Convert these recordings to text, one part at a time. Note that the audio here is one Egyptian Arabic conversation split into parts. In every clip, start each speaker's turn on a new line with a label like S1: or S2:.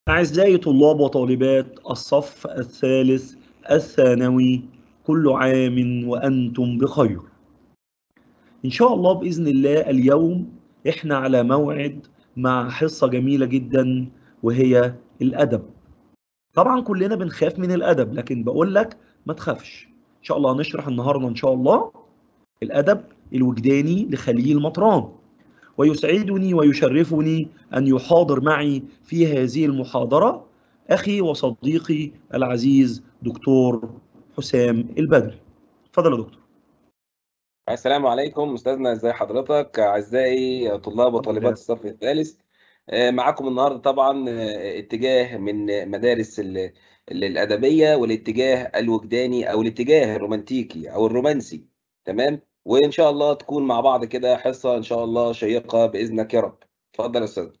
S1: أعزائي طلاب وطالبات الصف الثالث الثانوي كل عام وأنتم بخير إن شاء الله بإذن الله اليوم إحنا على موعد مع حصة جميلة جدا وهي الأدب طبعا كلنا بنخاف من الأدب لكن بقول لك ما تخافش إن شاء الله هنشرح النهاردة إن شاء الله الأدب الوجداني لخليل مطران ويسعدني ويشرفني أن يحاضر معي في هذه المحاضرة أخي وصديقي العزيز دكتور حسام البدري تفضل يا دكتور
S2: السلام عليكم استاذنا ازي حضرتك اعزائي طلاب وطالبات الصف الثالث معاكم النهارده طبعا اتجاه من مدارس الادبيه والاتجاه الوجداني او الاتجاه الرومانتيكي او الرومانسي تمام وان شاء الله تكون مع بعض كده حصه ان شاء الله شيقه باذنك يا رب اتفضل يا استاذ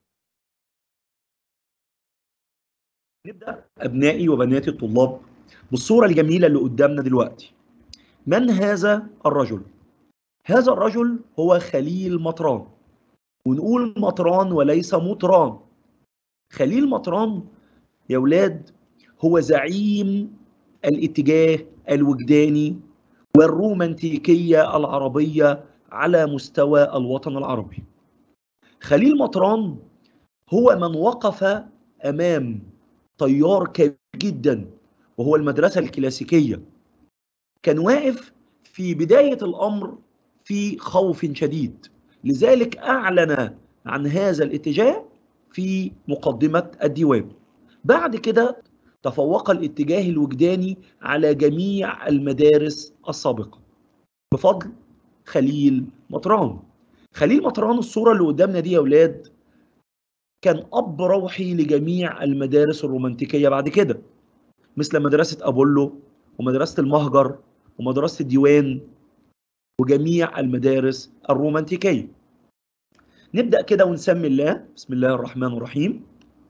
S1: نبدا ابنائي وبناتي الطلاب بالصوره الجميله اللي قدامنا دلوقتي من هذا الرجل هذا الرجل هو خليل مطران ونقول مطران وليس مطران خليل مطران يا ولاد هو زعيم الاتجاه الوجداني والرومانتيكية العربية على مستوى الوطن العربي خليل مطران هو من وقف أمام تيار كبير جدا وهو المدرسة الكلاسيكية كان واقف في بداية الأمر في خوف شديد لذلك أعلن عن هذا الاتجاه في مقدمة الديوان بعد كده تفوق الاتجاه الوجداني على جميع المدارس السابقة بفضل خليل مطران خليل مطران الصورة اللي قدامنا دي يا ولاد كان أب روحي لجميع المدارس الرومانتيكية بعد كده مثل مدرسة أبولو ومدرسة المهجر ومدرسة الديوان وجميع المدارس الرومانتيكية نبدأ كده ونسمي الله بسم الله الرحمن الرحيم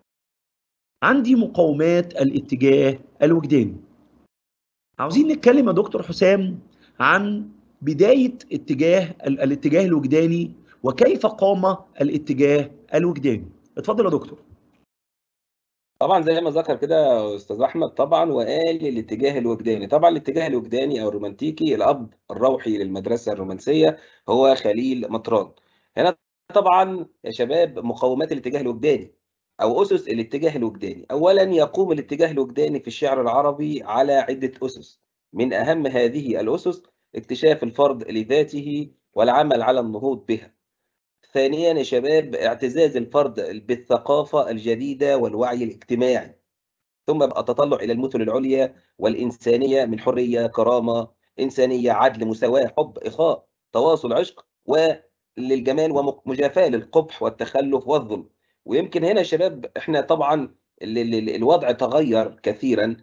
S1: عندي مقومات الاتجاه الوجداني عاوزين نتكلم يا دكتور حسام عن بداية اتجاه الاتجاه الوجداني وكيف قام الاتجاه الوجداني اتفضل يا دكتور
S2: طبعا زي ما ذكر كده استاذ احمد طبعا وقال الاتجاه الوجداني طبعا الاتجاه الوجداني او الرومانتيكي الاب الروحي للمدرسه الرومانسيه هو خليل مطران هنا طبعا يا شباب مقومات الاتجاه الوجداني أو أسس الاتجاه الوجداني أولا يقوم الاتجاه الوجداني في الشعر العربي على عدة أسس من أهم هذه الأسس اكتشاف الفرد لذاته والعمل على النهوض بها ثانيا يا شباب اعتزاز الفرد بالثقافة الجديدة والوعي الاجتماعي ثم التطلع إلى المثل العليا والإنسانية من حرية كرامة إنسانية عدل مساواة حب إخاء تواصل عشق وللجمال ومجافاة للقبح والتخلف والظلم ويمكن هنا يا شباب احنا طبعا ال ال الوضع تغير كثيرا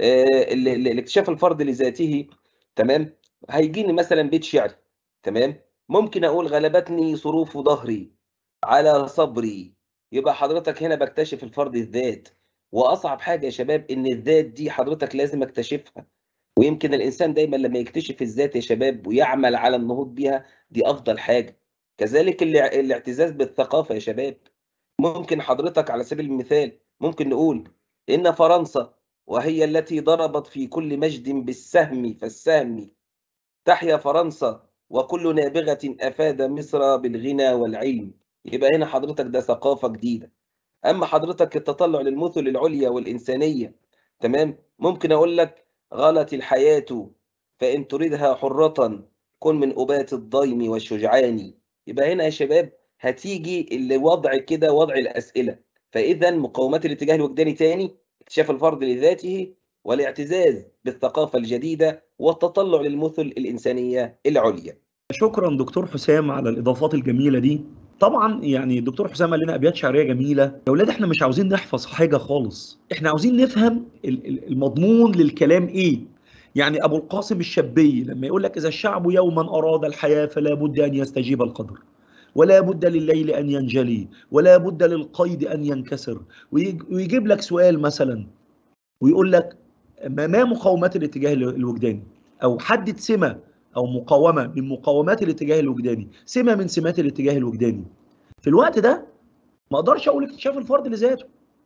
S2: الاكتشاف الفرد لذاته تمام هيجيني مثلا بيت شعري تمام ممكن اقول غلبتني صروف ظهري على صبري يبقى حضرتك هنا بكتشف الفرد الذات واصعب حاجه يا شباب ان الذات دي حضرتك لازم اكتشفها ويمكن الانسان دايما لما يكتشف الذات يا شباب ويعمل على النهوض بيها دي افضل حاجه كذلك الاعتزاز بالثقافه يا شباب ممكن حضرتك على سبيل المثال ممكن نقول إن فرنسا وهي التي ضربت في كل مجد بالسهم فالسهم تحيا فرنسا وكل نابغة أفاد مصر بالغنى والعلم يبقى هنا حضرتك ده ثقافة جديدة أما حضرتك التطلع للمثل العليا والإنسانية تمام ممكن أقول لك غلت الحياة فإن تريدها حرة كن من أبات الضيم والشجعان يبقى هنا يا شباب هتيجي الوضع كده وضع الأسئلة فإذا مقومات الاتجاه الوجداني تاني اكتشاف الفرد لذاته والاعتزاز بالثقافة الجديدة والتطلع للمثل الإنسانية العليا
S1: شكرا دكتور حسام على الإضافات الجميلة دي طبعا يعني الدكتور حسام قال لنا ابيات شعريه جميله يا اولاد احنا مش عاوزين نحفظ حاجه خالص احنا عاوزين نفهم المضمون للكلام ايه يعني ابو القاسم الشابي لما يقول لك اذا الشعب يوما اراد الحياه فلا بد ان يستجيب القدر ولا بد لليل أن ينجلي ولا بد للقيد أن ينكسر ويجيب لك سؤال مثلا ويقول لك ما مقاومات الاتجاه الوجداني أو حدد سمة أو مقاومة من مقاومات الاتجاه الوجداني سمة من سمات الاتجاه الوجداني في الوقت ده ما اقدرش اقول اكتشاف الفرد لذاته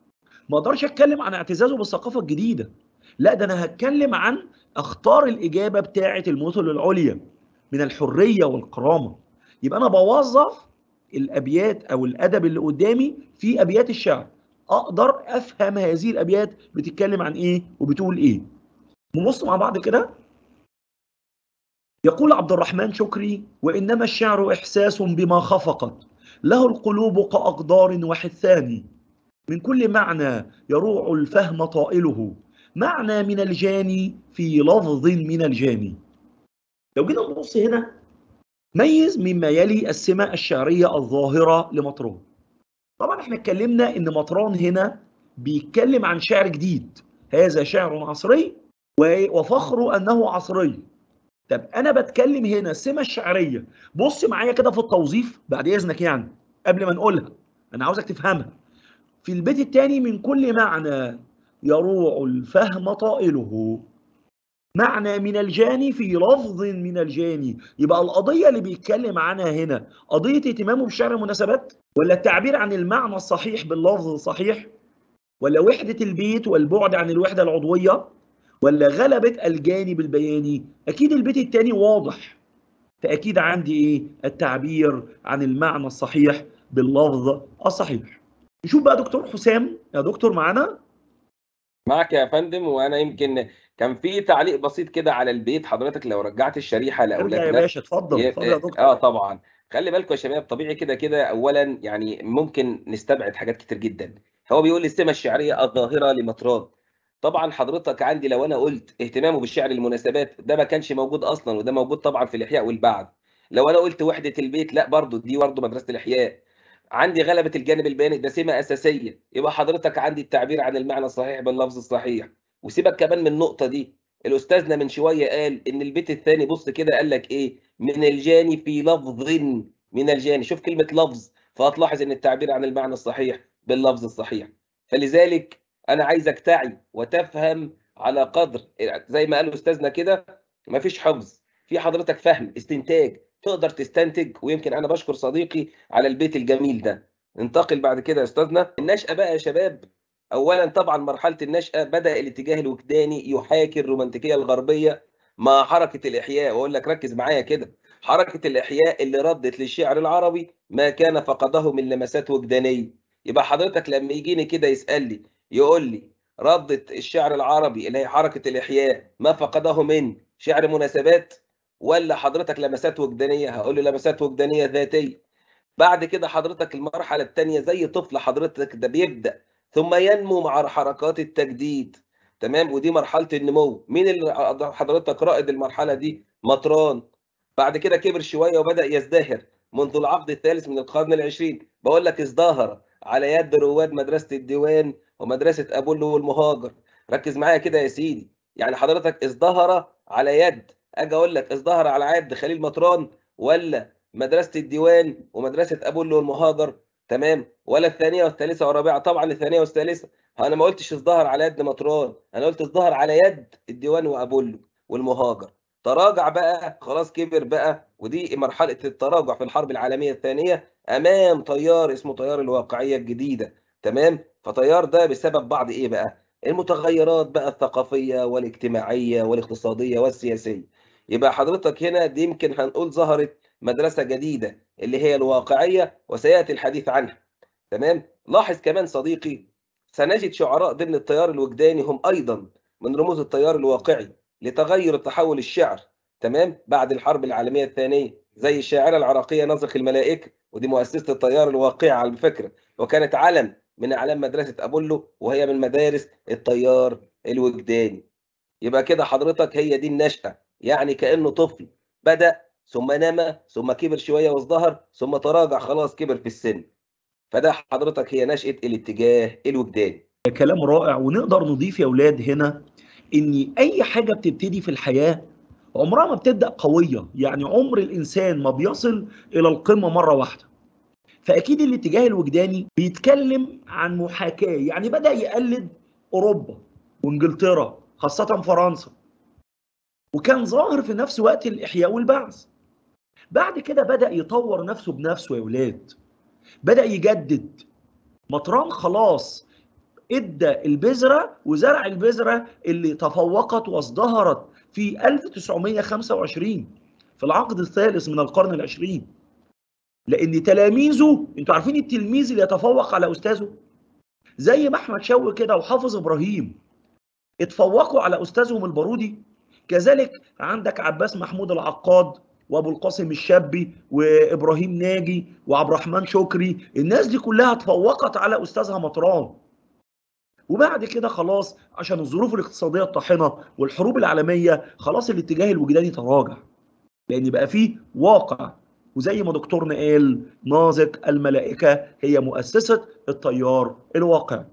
S1: ما اقدرش اتكلم عن اعتزازه بالثقافه الجديده لا ده انا هتكلم عن اختار الاجابه بتاعه المثل العليا من الحريه والكرامه يبقى انا بوظف الابيات او الادب اللي قدامي في ابيات الشعر اقدر افهم هذه الابيات بتتكلم عن ايه وبتقول ايه نبص مع بعض كده يقول عبد الرحمن شكري وانما الشعر احساس بما خفقت له القلوب كاقدار وحثان من كل معنى يروع الفهم طائله معنى من الجاني في لفظ من الجاني لو جينا نبص هنا ميز مما يلي السمة الشعرية الظاهرة لمطران طبعا احنا اتكلمنا ان مطران هنا بيتكلم عن شعر جديد هذا شعر عصري وفخر انه عصري طب انا بتكلم هنا السمة الشعرية بص معايا كده في التوظيف بعد اذنك يعني قبل ما نقولها انا عاوزك تفهمها في البيت الثاني من كل معنى يروع الفهم طائله معنى من الجاني في لفظ من الجاني يبقى القضية اللي بيتكلم عنها هنا قضية اهتمامه بشعر المناسبات ولا التعبير عن المعنى الصحيح باللفظ الصحيح ولا وحدة البيت والبعد عن الوحدة العضوية ولا غلبة الجانب البياني أكيد البيت التاني واضح فأكيد عندي إيه التعبير عن المعنى الصحيح باللفظ الصحيح نشوف بقى دكتور حسام يا دكتور معانا
S2: معك يا فندم وانا يمكن كان في تعليق بسيط كده على البيت حضرتك لو رجعت الشريحه
S1: ارجع يا
S2: لاولادنا
S1: باشا اتفضل
S2: ي-
S1: اتفضل يا دكتور
S2: اه طبعا خلي بالكم يا شباب طبيعي كده كده اولا يعني ممكن نستبعد حاجات كتير جدا هو بيقول السمه الشعريه الظاهره لمطران طبعا حضرتك عندي لو انا قلت اهتمامه بالشعر المناسبات ده ما كانش موجود اصلا وده موجود طبعا في الاحياء والبعد لو انا قلت وحده البيت لا برضو دي برضو مدرسه الاحياء عندي غلبه الجانب البياني ده سمه اساسيه يبقى حضرتك عندي التعبير عن المعنى الصحيح باللفظ الصحيح وسيبك كمان من النقطه دي الاستاذنا من شويه قال ان البيت الثاني بص كده قال لك ايه من الجاني في لفظ من الجاني شوف كلمه لفظ فهتلاحظ ان التعبير عن المعنى الصحيح باللفظ الصحيح فلذلك انا عايزك تعي وتفهم على قدر زي ما قال استاذنا كده مفيش حفظ في حضرتك فهم استنتاج تقدر تستنتج ويمكن انا بشكر صديقي على البيت الجميل ده ننتقل بعد كده يا استاذنا النشأة بقى يا شباب اولا طبعا مرحله النشأة بدا الاتجاه الوجداني يحاكي الرومانتيكيه الغربيه مع حركه الاحياء واقول لك ركز معايا كده حركه الاحياء اللي ردت للشعر العربي ما كان فقده من لمسات وجدانيه يبقى حضرتك لما يجيني كده يسال لي يقول لي ردت الشعر العربي اللي هي حركه الاحياء ما فقده من شعر مناسبات ولا حضرتك لمسات وجدانيه هقول له لمسات وجدانيه ذاتيه بعد كده حضرتك المرحله الثانيه زي طفل حضرتك ده بيبدا ثم ينمو مع حركات التجديد تمام ودي مرحله النمو مين اللي حضرتك رائد المرحله دي مطران بعد كده كبر شويه وبدا يزدهر منذ العقد الثالث من القرن العشرين بقول لك ازدهر على يد رواد مدرسه الديوان ومدرسه ابولو والمهاجر ركز معايا كده يا سيدي يعني حضرتك ازدهر على يد اجي اقول لك ازدهر على يد خليل مطران ولا مدرسه الديوان ومدرسه ابولو والمهاجر تمام ولا الثانيه والثالثه والرابعه طبعا الثانيه والثالثه انا ما قلتش ازدهر على يد مطران انا قلت ازدهر على يد الديوان وابولو والمهاجر تراجع بقى خلاص كبر بقى ودي مرحله التراجع في الحرب العالميه الثانيه امام تيار اسمه تيار الواقعيه الجديده تمام فتيار ده بسبب بعض ايه بقى المتغيرات بقى الثقافيه والاجتماعيه والاقتصاديه والسياسيه يبقى حضرتك هنا دي يمكن هنقول ظهرت مدرسه جديده اللي هي الواقعيه وسياتي الحديث عنها تمام لاحظ كمان صديقي سنجد شعراء ضمن التيار الوجداني هم ايضا من رموز التيار الواقعي لتغير تحول الشعر تمام بعد الحرب العالميه الثانيه زي الشاعره العراقيه نزق الملائكه ودي مؤسسه التيار الواقعي على فكره وكانت علم من اعلام مدرسه ابولو وهي من مدارس التيار الوجداني يبقى كده حضرتك هي دي النشأة يعني كأنه طفل بدأ ثم نما ثم كبر شوية وازدهر ثم تراجع خلاص كبر في السن فده حضرتك هي نشأة الاتجاه الوجداني
S1: كلام رائع ونقدر نضيف يا اولاد هنا ان اي حاجه بتبتدي في الحياه عمرها ما بتبدا قويه يعني عمر الانسان ما بيصل الى القمه مره واحده فاكيد الاتجاه الوجداني بيتكلم عن محاكاه يعني بدا يقلد اوروبا وانجلترا خاصه فرنسا وكان ظاهر في نفس وقت الاحياء والبعث بعد كده بدا يطور نفسه بنفسه يا اولاد بدا يجدد مطران خلاص ادى البذره وزرع البذره اللي تفوقت وازدهرت في 1925 في العقد الثالث من القرن العشرين لان تلاميذه انتوا عارفين التلميذ اللي يتفوق على استاذه زي ما احمد شوقي كده وحافظ ابراهيم اتفوقوا على استاذهم البارودي كذلك عندك عباس محمود العقاد وابو القاسم الشابي وابراهيم ناجي وعبد الرحمن شكري الناس دي كلها اتفوقت على استاذها مطران وبعد كده خلاص عشان الظروف الاقتصاديه الطاحنه والحروب العالميه خلاص الاتجاه الوجداني تراجع لان بقى فيه واقع وزي ما دكتورنا قال نازك الملائكه هي مؤسسه التيار الواقع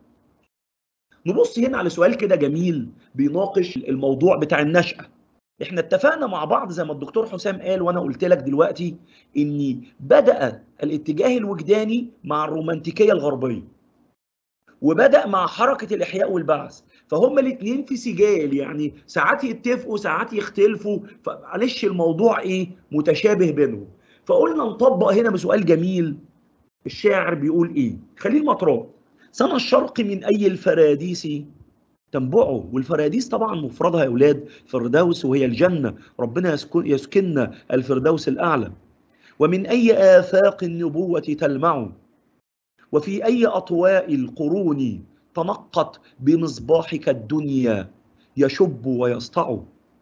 S1: نبص هنا على سؤال كده جميل بيناقش الموضوع بتاع النشأة احنا اتفقنا مع بعض زي ما الدكتور حسام قال وانا قلت لك دلوقتي ان بدأ الاتجاه الوجداني مع الرومانتيكية الغربية وبدأ مع حركة الإحياء والبعث فهم الاثنين في سجال يعني ساعات يتفقوا ساعات يختلفوا فمعلش الموضوع ايه متشابه بينهم فقلنا نطبق هنا بسؤال جميل الشاعر بيقول ايه خليل مطران سنة الشرق من أي الفراديس تنبعه والفراديس طبعا مفردها يا أولاد فردوس وهي الجنة ربنا يسكن يسكننا الفردوس الأعلى ومن أي آفاق النبوة تلمع وفي أي أطواء القرون تنقت بمصباحك الدنيا يشب ويسطع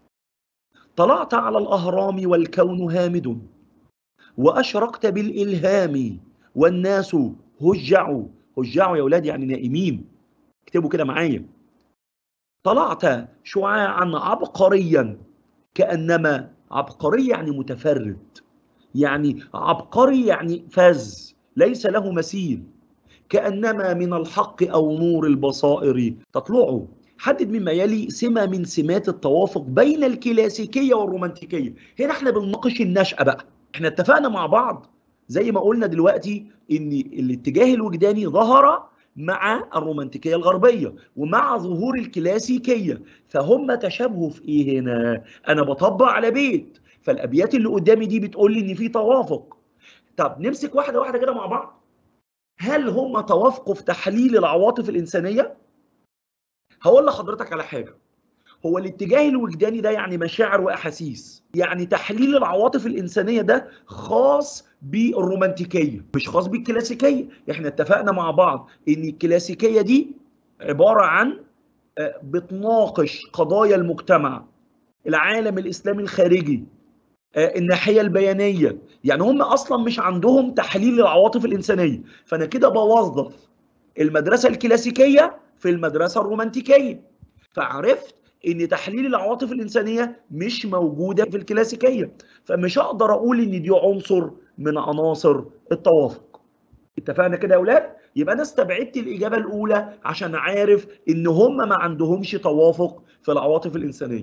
S1: طلعت على الأهرام والكون هامد وأشرقت بالإلهام والناس هجعوا هجعوا يا أولاد يعني نائمين اكتبوا كده معايا طلعت شعاعا عبقريا كأنما عبقري يعني متفرد يعني عبقري يعني فز ليس له مثيل كأنما من الحق أو نور البصائر تطلع حدد مما يلي سمة من سمات التوافق بين الكلاسيكية والرومانتيكية هنا احنا بنناقش النشأة بقى احنا اتفقنا مع بعض زي ما قلنا دلوقتي ان الاتجاه الوجداني ظهر مع الرومانتيكيه الغربيه ومع ظهور الكلاسيكيه فهم تشابهوا في ايه هنا انا بطبق على بيت فالابيات اللي قدامي دي بتقول لي ان في توافق طب نمسك واحده واحده كده مع بعض هل هم توافقوا في تحليل العواطف الانسانيه هقول لحضرتك على حاجه هو الاتجاه الوجداني ده يعني مشاعر واحاسيس يعني تحليل العواطف الانسانيه ده خاص بالرومانتيكيه مش خاص بالكلاسيكيه احنا اتفقنا مع بعض ان الكلاسيكيه دي عباره عن بتناقش قضايا المجتمع العالم الاسلامي الخارجي الناحيه البيانيه يعني هم اصلا مش عندهم تحليل العواطف الانسانيه فانا كده بوظف المدرسه الكلاسيكيه في المدرسه الرومانتيكيه فعرفت ان تحليل العواطف الانسانيه مش موجوده في الكلاسيكيه فمش هقدر اقول ان دي عنصر من عناصر التوافق اتفقنا كده يا اولاد يبقى انا استبعدت الاجابه الاولى عشان عارف ان هم ما عندهمش توافق في العواطف الانسانيه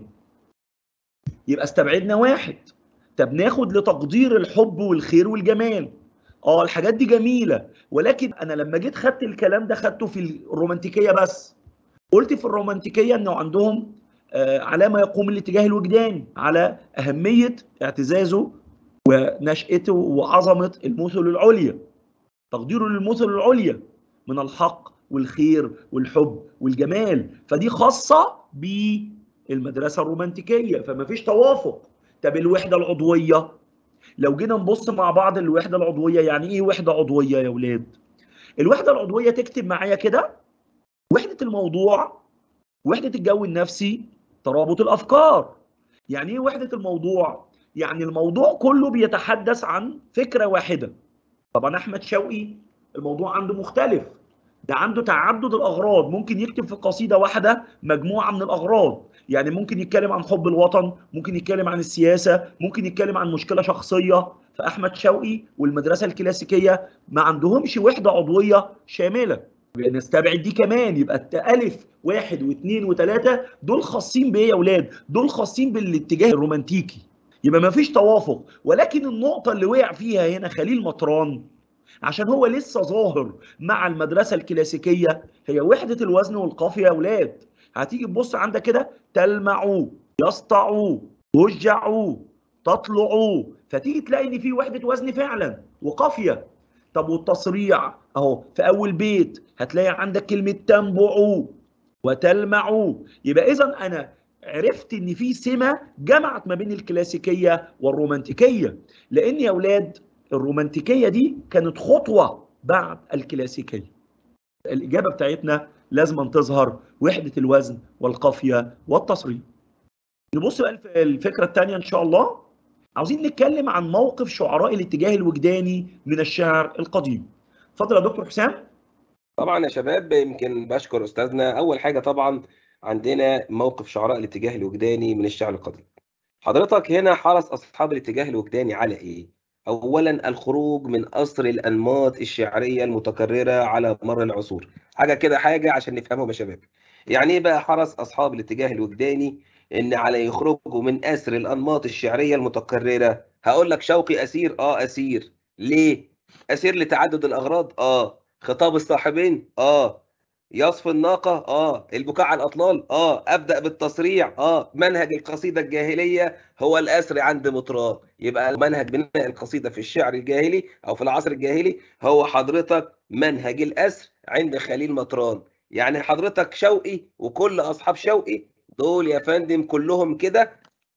S1: يبقى استبعدنا واحد طب ناخد لتقدير الحب والخير والجمال اه الحاجات دي جميله ولكن انا لما جيت خدت الكلام ده خدته في الرومانتيكيه بس قلت في الرومانتيكيه انه عندهم آه على ما يقوم الاتجاه الوجداني على اهميه اعتزازه ونشأته وعظمه المثل العليا تقديره للمثل العليا من الحق والخير والحب والجمال فدي خاصه بالمدرسه الرومانتيكيه فما فيش توافق طب الوحده العضويه لو جينا نبص مع بعض الوحده العضويه يعني ايه وحده عضويه يا ولاد الوحده العضويه تكتب معايا كده وحده الموضوع وحده الجو النفسي ترابط الافكار يعني ايه وحده الموضوع يعني الموضوع كله بيتحدث عن فكره واحده طبعا احمد شوقي الموضوع عنده مختلف ده عنده تعدد الاغراض ممكن يكتب في قصيده واحده مجموعه من الاغراض يعني ممكن يتكلم عن حب الوطن ممكن يتكلم عن السياسه ممكن يتكلم عن مشكله شخصيه فاحمد شوقي والمدرسه الكلاسيكيه ما عندهمش وحده عضويه شامله نستبعد دي كمان يبقى الف واحد واثنين وثلاثه دول خاصين بايه يا اولاد؟ دول خاصين بالاتجاه الرومانتيكي يبقى ما فيش توافق ولكن النقطه اللي وقع فيها هنا خليل مطران عشان هو لسه ظاهر مع المدرسه الكلاسيكيه هي وحده الوزن والقافيه يا اولاد هتيجي تبص عندك كده تلمعوا يسطعوا وجعوا تطلعوا فتيجي تلاقي ان في وحده وزن فعلا وقافيه طب والتصريع اهو في اول بيت هتلاقي عندك كلمه تنبع وتلمع يبقى اذا انا عرفت ان في سمه جمعت ما بين الكلاسيكيه والرومانتيكيه لان يا اولاد الرومانتيكيه دي كانت خطوه بعد الكلاسيكيه الاجابه بتاعتنا لازم تظهر وحده الوزن والقافيه والتصريف نبص بقى في الفكره الثانيه ان شاء الله عاوزين نتكلم عن موقف شعراء الاتجاه الوجداني من الشعر القديم اتفضل يا دكتور حسام
S2: طبعا يا شباب يمكن بشكر استاذنا اول حاجه طبعا عندنا موقف شعراء الاتجاه الوجداني من الشعر القديم حضرتك هنا حرص اصحاب الاتجاه الوجداني على ايه اولا الخروج من قصر الانماط الشعريه المتكرره على مر العصور حاجه كده حاجه عشان نفهمهم يا شباب يعني ايه بقى حرص اصحاب الاتجاه الوجداني ان على يخرجوا من اسر الانماط الشعريه المتكرره هقول لك شوقي اسير اه اسير ليه اسير لتعدد الاغراض اه خطاب الصاحبين اه يصف الناقة اه البكاء على الأطلال اه أبدأ بالتصريع اه منهج القصيدة الجاهلية هو الأسر عند مطران يبقى منهج بناء القصيدة في الشعر الجاهلي أو في العصر الجاهلي هو حضرتك منهج الأسر عند خليل مطران يعني حضرتك شوقي وكل أصحاب شوقي دول يا فندم كلهم كده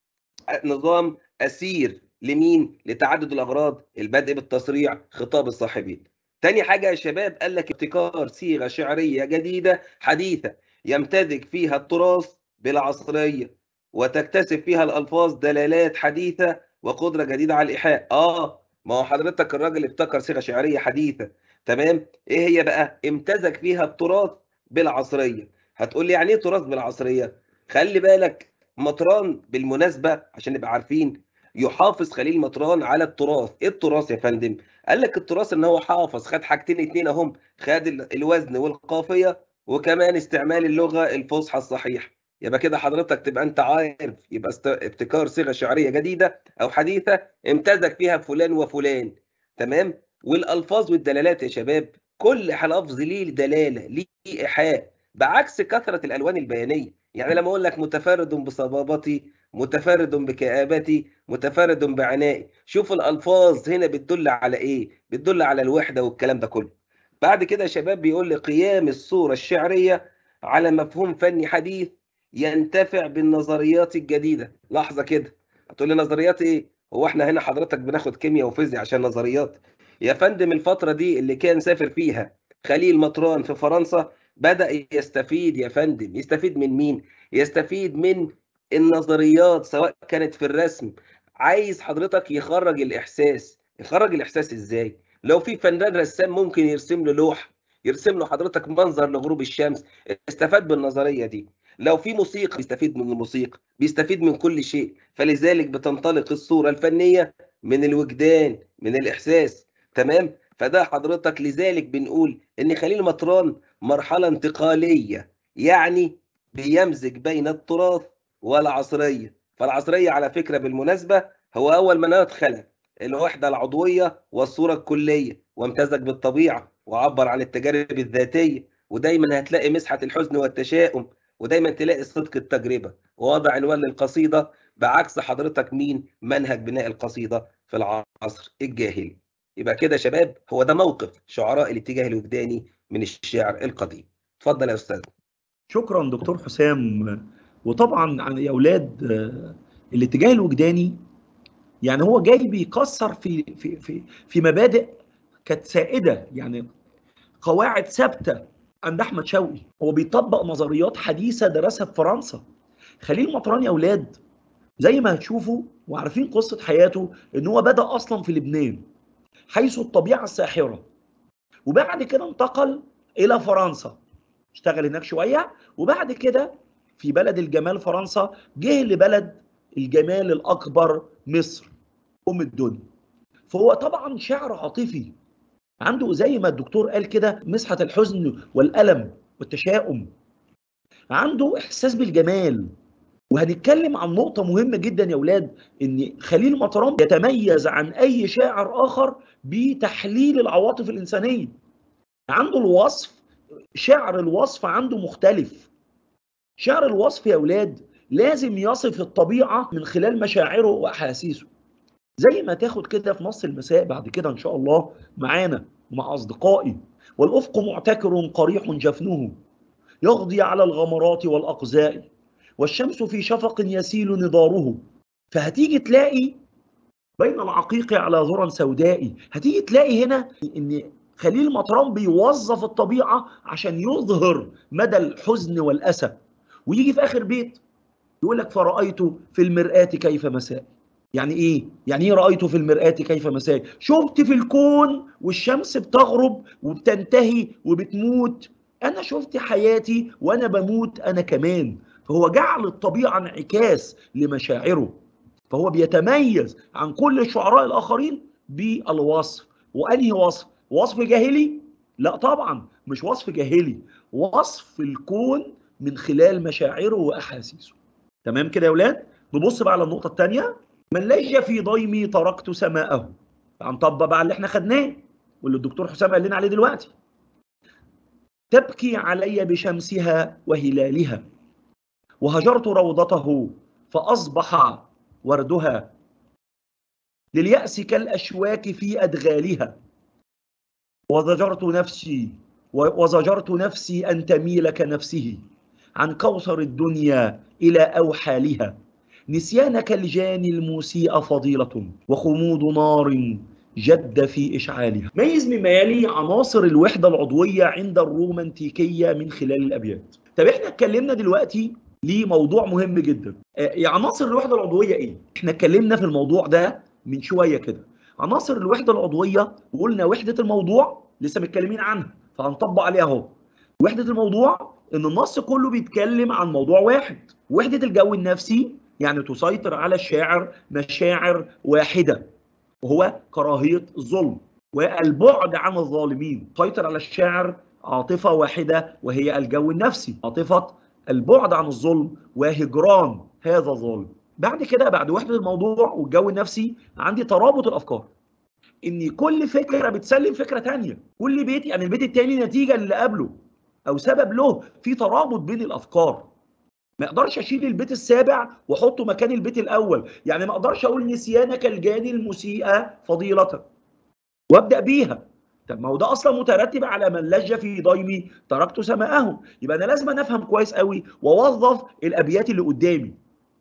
S2: نظام أسير لمين؟ لتعدد الأغراض البدء بالتصريع خطاب الصاحبين تاني حاجة يا شباب قال لك ابتكار صيغة شعرية جديدة حديثة يمتزج فيها التراث بالعصرية وتكتسب فيها الألفاظ دلالات حديثة وقدرة جديدة على الإيحاء آه ما هو حضرتك الراجل ابتكر صيغة شعرية حديثة تمام إيه هي بقى امتزج فيها التراث بالعصرية هتقول لي يعني إيه تراث بالعصرية خلي بالك مطران بالمناسبة عشان نبقى عارفين يحافظ خليل مطران على التراث ايه التراث يا فندم قال لك التراث ان هو حافظ خد حاجتين اتنين اهم خد الوزن والقافيه وكمان استعمال اللغه الفصحى الصحيحه يبقى كده حضرتك تبقى انت عارف يبقى است... ابتكار صيغه شعريه جديده او حديثه امتزج فيها فلان وفلان تمام والالفاظ والدلالات يا شباب كل لفظ ليه دلاله ليه ايحاء بعكس كثره الالوان البيانيه يعني لما اقول لك متفرد بصبابتي متفرد بكآبتي متفرد بعنائي شوف الألفاظ هنا بتدل على إيه بتدل على الوحدة والكلام ده كله بعد كده يا شباب بيقول لي قيام الصورة الشعرية على مفهوم فني حديث ينتفع بالنظريات الجديدة لحظة كده هتقول لي نظريات إيه هو احنا هنا حضرتك بناخد كيمياء وفيزياء عشان نظريات يا فندم الفترة دي اللي كان سافر فيها خليل مطران في فرنسا بدأ يستفيد يا فندم يستفيد من مين يستفيد من النظريات سواء كانت في الرسم عايز حضرتك يخرج الاحساس يخرج الاحساس ازاي لو في فنان رسام ممكن يرسم له لوح يرسم له حضرتك منظر لغروب الشمس استفاد بالنظريه دي لو في موسيقى بيستفيد من الموسيقى بيستفيد من كل شيء فلذلك بتنطلق الصوره الفنيه من الوجدان من الاحساس تمام فده حضرتك لذلك بنقول ان خليل مطران مرحله انتقاليه يعني بيمزج بين التراث والعصريه فالعصريه على فكره بالمناسبه هو اول من ادخل الوحده العضويه والصوره الكليه وامتزج بالطبيعه وعبر عن التجارب الذاتيه ودايما هتلاقي مسحه الحزن والتشاؤم ودايما تلاقي صدق التجربه ووضع عنوان للقصيده بعكس حضرتك مين منهج بناء القصيده في العصر الجاهلي يبقى كده يا شباب هو ده موقف شعراء الاتجاه الوجداني من الشعر القديم اتفضل يا استاذ
S1: شكرا دكتور حسام وطبعا يا اولاد الاتجاه الوجداني يعني هو جاي بيكسر في في في في مبادئ كانت سائده يعني قواعد ثابته عند احمد شوقي هو بيطبق نظريات حديثه درسها في فرنسا خليل مطران يا اولاد زي ما هتشوفوا وعارفين قصه حياته ان هو بدا اصلا في لبنان حيث الطبيعه الساحره وبعد كده انتقل الى فرنسا اشتغل هناك شويه وبعد كده في بلد الجمال فرنسا جه لبلد الجمال الاكبر مصر ام الدنيا فهو طبعا شعر عاطفي عنده زي ما الدكتور قال كده مسحه الحزن والالم والتشاؤم عنده احساس بالجمال وهنتكلم عن نقطة مهمة جدا يا ولاد ان خليل مطران يتميز عن اي شاعر اخر بتحليل العواطف الانسانية عنده الوصف شعر الوصف عنده مختلف شعر الوصف يا ولاد لازم يصف الطبيعة من خلال مشاعره وأحاسيسه زي ما تاخد كده في نص المساء بعد كده إن شاء الله معانا ومع أصدقائي والأفق معتكر قريح جفنه يغضي على الغمرات والأقزاء والشمس في شفق يسيل نضاره فهتيجي تلاقي بين العقيق على ذرى سوداء هتيجي تلاقي هنا ان خليل مطران بيوظف الطبيعة عشان يظهر مدى الحزن والأسى ويجي في آخر بيت يقول لك فرأيت في المرآة كيف مساء يعني ايه؟ يعني ايه رأيت في المرآة كيف مساء؟ شفت في الكون والشمس بتغرب وبتنتهي وبتموت انا شفت حياتي وانا بموت انا كمان فهو جعل الطبيعة انعكاس لمشاعره فهو بيتميز عن كل الشعراء الآخرين بالوصف وأنهي وصف؟ وصف جاهلي؟ لا طبعا مش وصف جاهلي وصف الكون من خلال مشاعره وأحاسيسه تمام كده يا ولاد؟ نبص بقى على النقطة الثانية من لج في ضيمي تركت سماءه هنطبق بقى اللي احنا خدناه واللي الدكتور حسام قال لنا عليه دلوقتي تبكي علي بشمسها وهلالها وهجرت روضته فأصبح وردها لليأس كالأشواك في أدغالها وزجرت نفسي وزجرت نفسي أن تميل كنفسه عن كوثر الدنيا إلى أوحالها نسيانك الجاني المسيء فضيلة وخمود نار جد في إشعالها ميز مما يلي عناصر الوحدة العضوية عند الرومانتيكية من خلال الأبيات طب احنا اتكلمنا دلوقتي لموضوع مهم جدا آه، عناصر الوحده العضويه ايه احنا اتكلمنا في الموضوع ده من شويه كده عناصر الوحده العضويه وقلنا وحده الموضوع لسه متكلمين عنها فهنطبق عليها اهو وحده الموضوع ان النص كله بيتكلم عن موضوع واحد وحده الجو النفسي يعني تسيطر على الشاعر مشاعر واحده وهو كراهيه الظلم والبعد عن الظالمين تسيطر على الشاعر عاطفه واحده وهي الجو النفسي عاطفه البعد عن الظلم وهجران هذا الظالم بعد كده بعد وحده الموضوع والجو النفسي عندي ترابط الافكار ان كل فكره بتسلم فكره تانية كل بيت يعني البيت التاني نتيجه اللي قبله او سبب له في ترابط بين الافكار ما اقدرش اشيل البيت السابع واحطه مكان البيت الاول يعني ما اقدرش اقول نسيانك الجاني المسيئه فضيله وابدا بيها طب ما هو ده اصلا مترتب على من لج في ضيمي تركت سماءهم يبقى انا لازم افهم كويس قوي واوظف الابيات اللي قدامي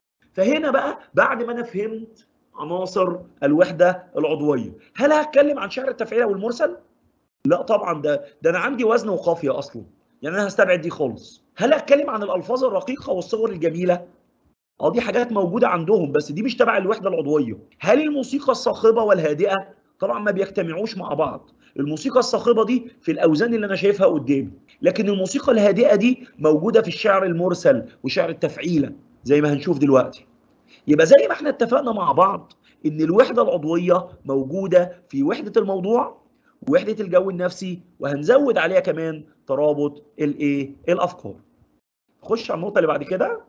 S1: فهنا بقى بعد ما انا فهمت عناصر الوحده العضويه هل هتكلم عن شعر التفعيله والمرسل لا طبعا ده ده انا عندي وزن وقافيه اصلا يعني انا هستبعد دي خالص هل هتكلم عن الالفاظ الرقيقه والصور الجميله اه دي حاجات موجوده عندهم بس دي مش تبع الوحده العضويه هل الموسيقى الصاخبه والهادئه طبعا ما بيجتمعوش مع بعض الموسيقى الصاخبه دي في الاوزان اللي انا شايفها قدامي لكن الموسيقى الهادئه دي موجوده في الشعر المرسل وشعر التفعيله زي ما هنشوف دلوقتي يبقى زي ما احنا اتفقنا مع بعض ان الوحده العضويه موجوده في وحده الموضوع وحده الجو النفسي وهنزود عليها كمان ترابط الايه الافكار خش على النقطه اللي بعد كده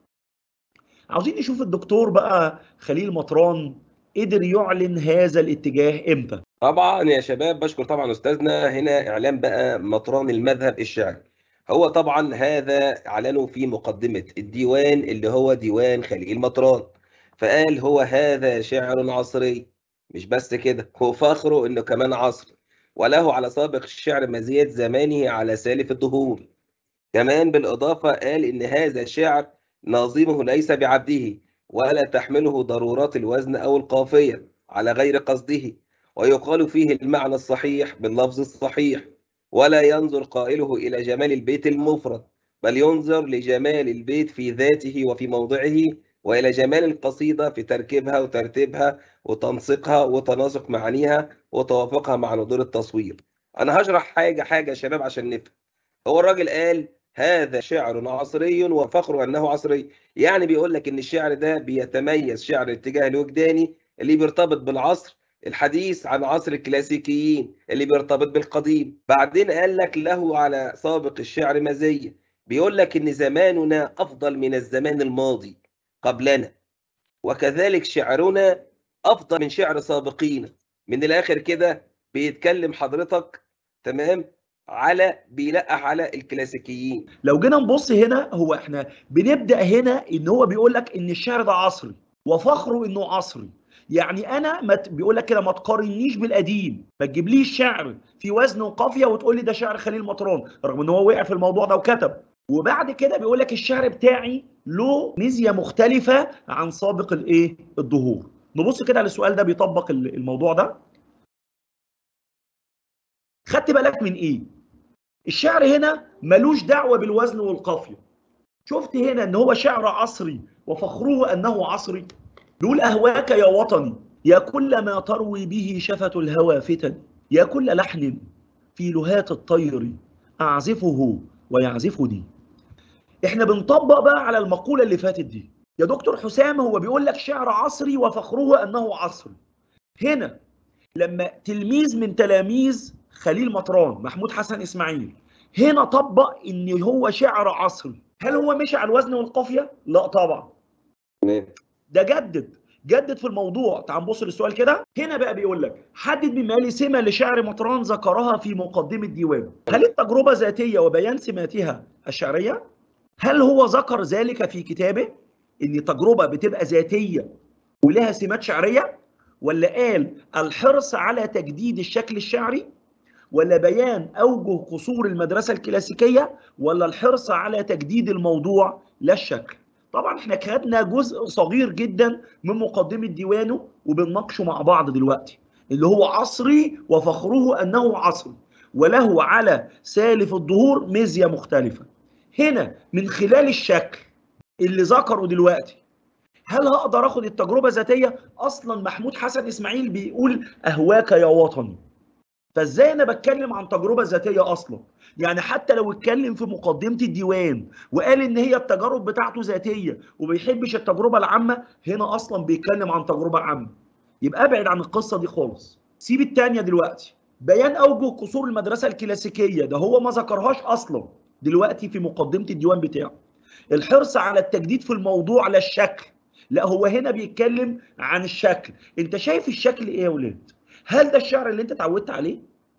S1: عاوزين نشوف الدكتور بقى خليل مطران قدر يعلن هذا الاتجاه امتى
S2: طبعا يا شباب بشكر طبعا استاذنا هنا اعلان بقى مطران المذهب الشعري هو طبعا هذا اعلنه في مقدمه الديوان اللي هو ديوان خليل مطران فقال هو هذا شعر عصري مش بس كده هو فخره انه كمان عصري وله على سابق الشعر مزية زمانه على سالف الدهور كمان بالإضافة قال إن هذا الشعر ناظمه ليس بعبده ولا تحمله ضرورات الوزن أو القافية على غير قصده ويقال فيه المعنى الصحيح باللفظ الصحيح ولا ينظر قائله إلى جمال البيت المفرد بل ينظر لجمال البيت في ذاته وفي موضعه وإلى جمال القصيدة في تركيبها وترتيبها وتنسيقها وتناسق معانيها وتوافقها مع ندور التصوير أنا هشرح حاجة حاجة يا شباب عشان نفهم هو الراجل قال هذا شعر عصري وفخر أنه عصري يعني بيقول لك إن الشعر ده بيتميز شعر الاتجاه الوجداني اللي بيرتبط بالعصر الحديث عن عصر الكلاسيكيين اللي بيرتبط بالقديم بعدين قال لك له على سابق الشعر مزية بيقول لك إن زماننا أفضل من الزمان الماضي قبلنا وكذلك شعرنا أفضل من شعر سابقينا من الآخر كده بيتكلم حضرتك تمام على بيلقح على الكلاسيكيين
S1: لو جينا نبص هنا هو احنا بنبدا هنا ان هو بيقول لك ان الشعر ده عصري وفخره انه عصري يعني انا ما ت- بيقول لك كده ما تقارنيش بالقديم ما تجيبليش شعر في وزن وقافيه وتقول لي ده شعر خليل مطران رغم ان هو وقع في الموضوع ده وكتب وبعد كده بيقول لك الشعر بتاعي له ميزه مختلفه عن سابق الايه الظهور نبص كده على السؤال ده بيطبق ال- الموضوع ده خدت بالك من ايه الشعر هنا ملوش دعوه بالوزن والقافيه شفت هنا ان هو شعر عصري وفخره انه عصري بيقول اهواك يا وطني يا كل ما تروي به شفة الهوى فتن يا كل لحن في لهات الطير اعزفه ويعزفني احنا بنطبق بقى على المقولة اللي فاتت دي يا دكتور حسام هو بيقول لك شعر عصري وفخره انه عصري هنا لما تلميذ من تلاميذ خليل مطران محمود حسن اسماعيل هنا طبق ان هو شعر عصري هل هو مشي على الوزن والقافيه لا طبعا
S2: تمام
S1: ده جدد جدد في الموضوع تعال نبص للسؤال كده هنا بقى بيقول لك حدد بما لي سمه لشعر مطران ذكرها في مقدمه ديوانه هل التجربه ذاتيه وبيان سماتها الشعريه هل هو ذكر ذلك في كتابه ان تجربه بتبقى ذاتيه ولها سمات شعريه ولا قال الحرص على تجديد الشكل الشعري ولا بيان اوجه قصور المدرسه الكلاسيكيه ولا الحرص على تجديد الموضوع لا الشكل طبعا احنا خدنا جزء صغير جدا من مقدمه ديوانه وبنناقشه مع بعض دلوقتي اللي هو عصري وفخره انه عصري وله على سالف الظهور ميزه مختلفه هنا من خلال الشكل اللي ذكره دلوقتي هل هقدر اخد التجربه ذاتيه اصلا محمود حسن اسماعيل بيقول اهواك يا وطني فازاي انا بتكلم عن تجربه ذاتيه اصلا يعني حتى لو اتكلم في مقدمه الديوان وقال ان هي التجارب بتاعته ذاتيه وبيحبش التجربه العامه هنا اصلا بيتكلم عن تجربه عامه يبقى ابعد عن القصه دي خالص سيب التانية دلوقتي بيان اوجه قصور المدرسه الكلاسيكيه ده هو ما ذكرهاش اصلا دلوقتي في مقدمه الديوان بتاعه الحرص على التجديد في الموضوع على الشكل لا هو هنا بيتكلم عن الشكل انت شايف الشكل ايه يا ولاد هل ده الشعر اللي انت اتعودت عليه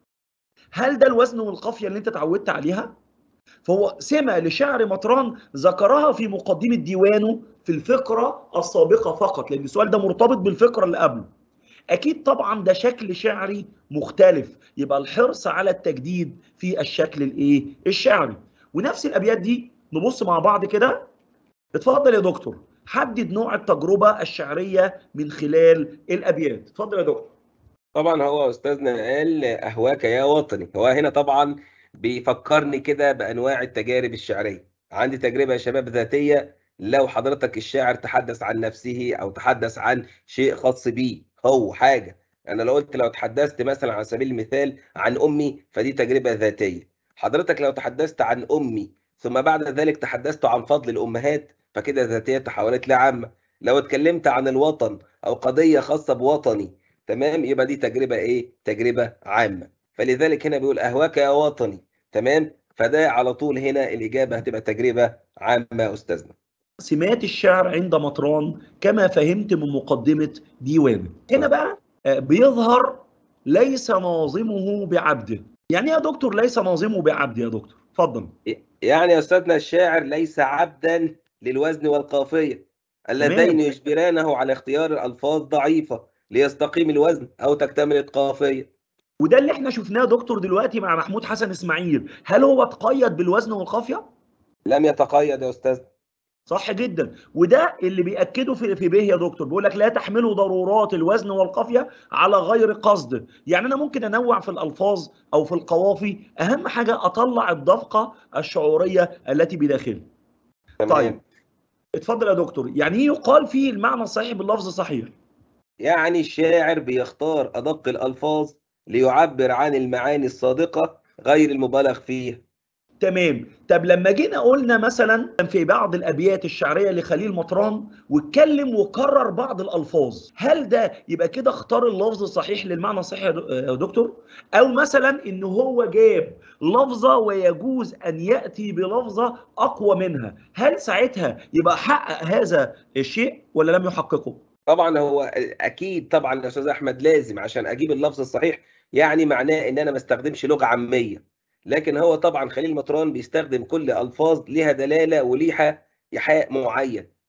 S1: هل ده الوزن والقافيه اللي انت اتعودت عليها فهو سمة لشعر مطران ذكرها في مقدمة ديوانه في الفقرة السابقة فقط لأن السؤال ده مرتبط بالفقرة اللي قبله أكيد طبعا ده شكل شعري مختلف يبقى الحرص على التجديد في الشكل الإيه الشعري ونفس الأبيات دي نبص مع بعض كده اتفضل يا دكتور حدد نوع التجربة الشعرية من خلال الأبيات اتفضل يا دكتور
S2: طبعا هو استاذنا قال اهواك يا وطني هو هنا طبعا بيفكرني كده بانواع التجارب الشعريه عندي تجربه يا شباب ذاتيه لو حضرتك الشاعر تحدث عن نفسه او تحدث عن شيء خاص بيه هو حاجه انا لو قلت لو تحدثت مثلا على سبيل المثال عن امي فدي تجربه ذاتيه حضرتك لو تحدثت عن امي ثم بعد ذلك تحدثت عن فضل الامهات فكده ذاتيه تحولت لعامه لو اتكلمت عن الوطن او قضيه خاصه بوطني تمام يبقى دي تجربه ايه تجربه عامه فلذلك هنا بيقول اهواك يا وطني تمام فده على طول هنا الاجابه هتبقى تجربه عامه يا استاذنا
S1: سمات الشعر عند مطران كما فهمت من مقدمة ديوانه هنا بقى آه، بيظهر ليس ناظمه بعبده يعني إيه يا دكتور ليس ناظمه بعبده يا دكتور اتفضل
S2: يعني يا استاذنا الشاعر ليس عبدا للوزن والقافيه اللذين يجبرانه على اختيار الالفاظ ضعيفه ليستقيم الوزن او تكتمل القافيه
S1: وده اللي احنا شفناه يا دكتور دلوقتي مع محمود حسن اسماعيل هل هو اتقيد بالوزن والقافيه
S2: لم يتقيد يا استاذ
S1: صح جدا وده اللي بياكده في في به يا دكتور بيقول لك لا تحملوا ضرورات الوزن والقافيه على غير قصد يعني انا ممكن انوع في الالفاظ او في القوافي اهم حاجه اطلع الدفقه الشعوريه التي بداخلي
S2: تمام.
S1: طيب اتفضل يا دكتور يعني ايه يقال فيه المعنى الصحيح باللفظ صحيح
S2: يعني الشاعر بيختار ادق الالفاظ ليعبر عن المعاني الصادقه غير المبالغ فيها
S1: تمام طب لما جينا قلنا مثلا في بعض الابيات الشعريه لخليل مطران واتكلم وكرر بعض الالفاظ هل ده يبقى كده اختار اللفظ الصحيح للمعنى الصحيح يا دو- يا دكتور او مثلا ان هو جاب لفظه ويجوز ان ياتي بلفظه اقوى منها هل ساعتها يبقى حقق هذا الشيء ولا لم يحققه
S2: طبعا هو اكيد طبعا يا استاذ احمد لازم عشان اجيب اللفظ الصحيح يعني معناه ان انا ما استخدمش لغه عاميه لكن هو طبعا خليل مطران بيستخدم كل الفاظ ليها دلاله وليها ايحاء معين